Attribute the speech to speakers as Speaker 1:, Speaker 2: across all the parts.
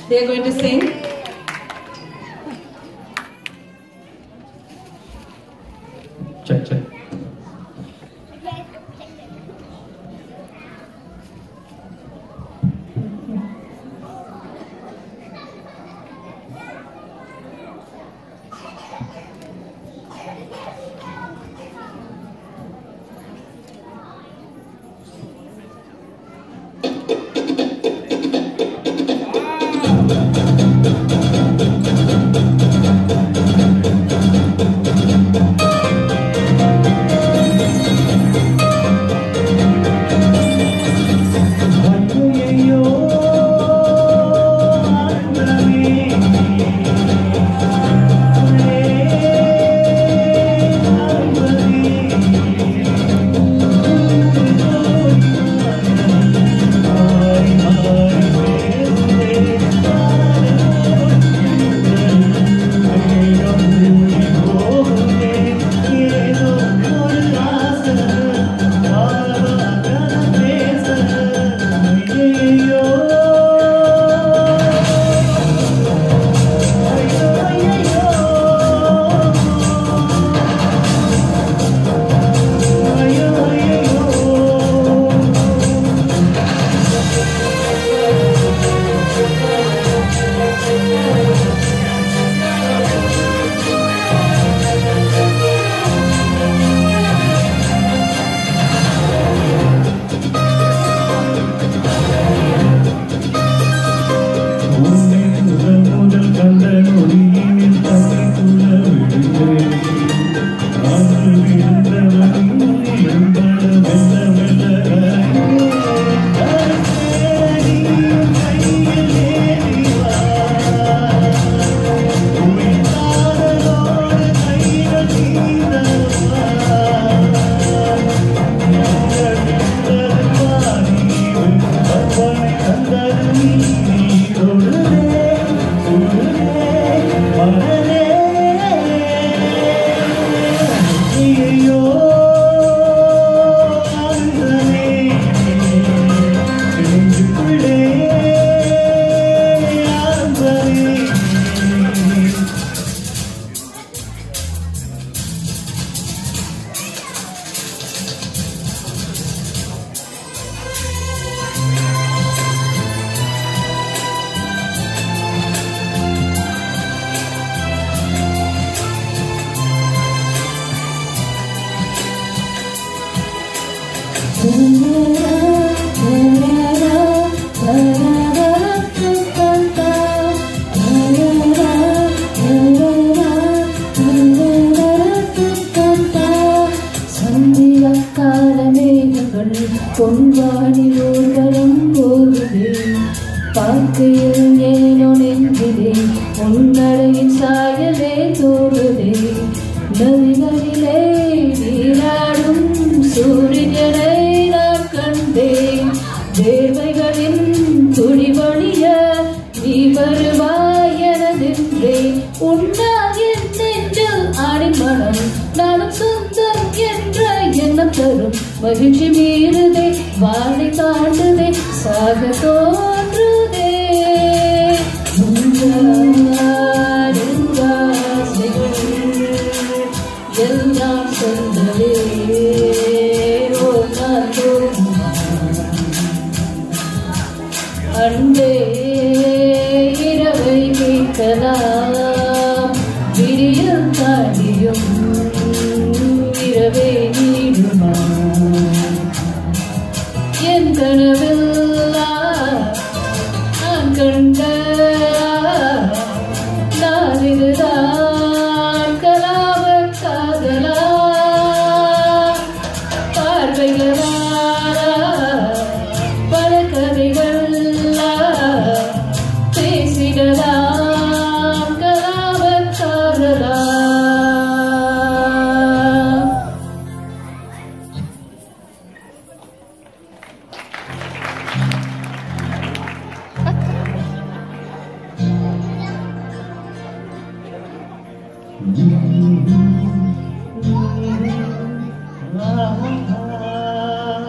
Speaker 1: They are going to sing.
Speaker 2: Check, check. ஐயையோ, ஆண்டவனே, உன்னை முதல் முதல் கண்ட நொடியினில் தப்பித்துள்ள விழுந்தேன். அன்று விழுந்தவன் எழுந்தட மெல்ல மெல்ல அரசேடி கையில் ஏறி வா. உயிர்த்தாரலோடு கைகள் தீரவா.
Speaker 3: பொன்வானில் ஊர்வலம் போகுதே பார்க்கையில் ஏனோ நெஞ்சிலே உன்னடையின் சாயலே தோடுதே நதிகளிலே நீராடும் சூரியனை நான் கண்டேன் தேவைகளின் துணிவழிய நீ வருவாய் எனதென்றேன் உன்னால் என் நெஞ்சில் அடிமணம் நானும் சொந்தம் என்ற எண்ணம் தரும் மகிழ்ச்சி மீறுதே வாழை தாண்டுதே சாக தோன்றுதே உன்றார் என்றார் செய்கள் எல்லாம் சொந்தவே ஒரு நாள் தோன்றுமா அன்பே இரவை கேட்கலாம் விடியல் தாண்டியும் இரவே நீடுமா என் கனவில் நான் கண்ட நான் இதுதான் கலாப காதலா பார்வைகளா பல கதைகள் பேசிடலாம் கலாப காதலா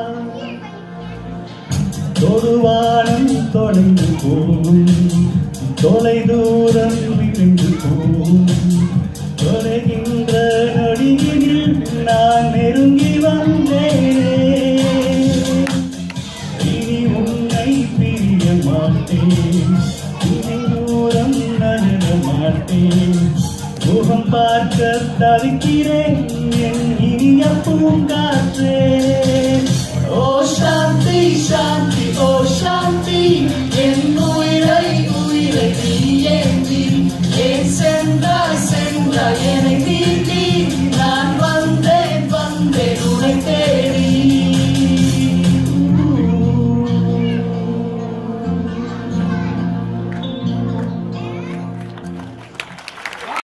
Speaker 2: தொடுவானம் தொலைந்து போகும் தொலை தூரம் விழுந்து போகும் தொலைகின்ற நொடியில் நான் நெருங்கி வந்தேனே இனி உன்னை பிரிய மாட்டேன் இனி தூரம் நகர மாட்டேன் முகம் பார்க்க தவிக்கிறேன் என் இனிய பூங்காற்றே
Speaker 3: ஓ சாந்தி சாந்தி ஓ சாந்தி என் உயிரை உயிரை நீ ஏந்தி ஏன் சென்றாய் சென்றாய் என்னை நீ